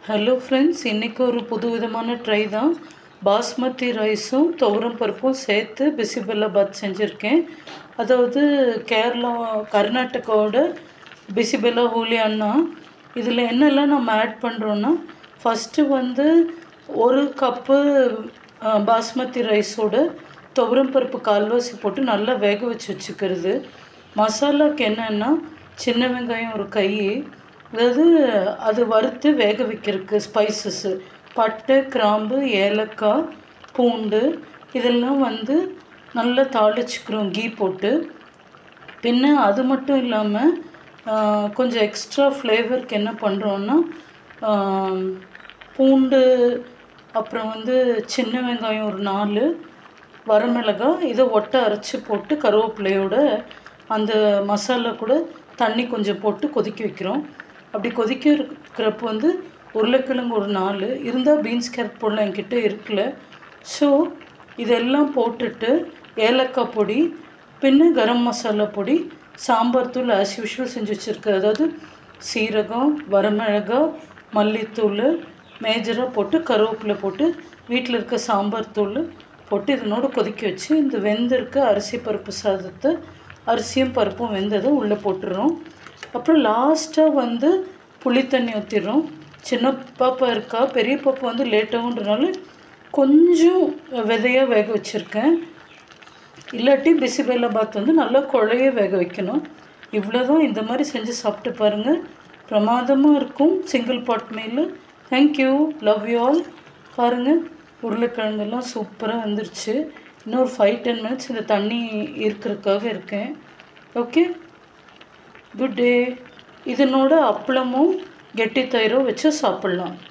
hello friends இன்றைக்கி ஒரு புது விதமான ட்ரை தான் பாஸ்மதி ரைஸும் துவரம் பருப்பும் சேர்த்து பிசிபெல்லாபாத் செஞ்சுருக்கேன் அதாவது கேரளா கர்நாடகாவோட பிசிபெல்லா ஹூலியான்னா இதில் என்னெல்லாம் நம்ம ஆட் பண்ணுறோன்னா ஃபஸ்ட்டு வந்து ஒரு கப்பு அஹ், பாஸ்மதி ரைஸோட துவரம் பருப்பு கால்வாசி போட்டு நல்லா வேக வச்சு வச்சுக்கிறது மசாலாக்கு என்னென்னா சின்ன வெங்காயம் ஒரு கை அதாவது அது வறுத்து வேக வைக்கிறதுக்கு ஸ்பைசஸ்ஸு பட்டை கிராம்பு ஏலக்காய் பூண்டு இதெல்லாம் வந்து நல்லா தாளிச்சுக்கிறோம் கீ போட்டு பின்ன அது மட்டும் இல்லாமல் கொஞ்சம் எக்ஸ்ட்ரா ஃப்ளேவருக்கு என்ன பண்ணுறோன்னா பூண்டு அப்புறம் வந்து சின்ன வெங்காயம் ஒரு நாலு வரமிளகாய் இதை ஒட்டை அரைச்சி போட்டு கருவேப்பிலையோட அந்த மசாலா கூட தண்ணி கொஞ்சம் போட்டு கொதிக்க வைக்கிறோம் அப்படி கொதிக்க இருக்கிறப்ப வந்து உருளைக்கிழங்கு ஒரு நாலு இருந்தால் பீன்ஸ் கேரட் போடலாம் என்கிட்ட இருக்குல்ல ஸோ இதெல்லாம் போட்டுட்டு ஏலக்காய் பொடி பின்ன கரம் மசாலா பொடி சாம்பார் தூள் ஆஸ் யூஷுவல் செஞ்சு வச்சுருக்க அதாவது சீரகம் வரமிளகாய் மல்லித்தூள் மேஜராக போட்டு கருவேப்பிலை போட்டு வீட்டில் இருக்க சாம்பார் தூள் போட்டு இதனோட கொதிக்க வச்சு இந்த வெந்திருக்க அரிசி பருப்பு சாதத்தை அரிசியும் பருப்பும் வெந்ததை உள்ளே போட்டுடுறோம் அப்புறம் லாஸ்ட்டாக வந்து புளி தண்ணி ஊற்றிடுறோம் சின்ன பாப்பா இருக்கா பெரிய பாப்பா வந்து லேட்டாகுன்றனால கொஞ்சம் விதையாக வேக வச்சுருக்கேன் இல்லாட்டி பிசிபெல்லாபாத் வந்து நல்லா குழைய வேக வைக்கணும் இவ்வளோ தான் இந்த மாதிரி செஞ்சு சாப்பிட்டு பாருங்கள் பிரமாதமாக இருக்கும் single pot meal thank you love you all பாருங்கள் உருளைக்கிழங்கெல்லாம் சூப்பராக வந்துருச்சு இன்னும் ஒரு ஃபைவ் டென் மினிட்ஸ் இந்த தண்ணி இருக்கிறதுக்காக இருக்கேன் ஓகே குட் டே இதனோட அப்பளமும் கெட்டி தயிரும் வச்சு சாப்பிட்லாம்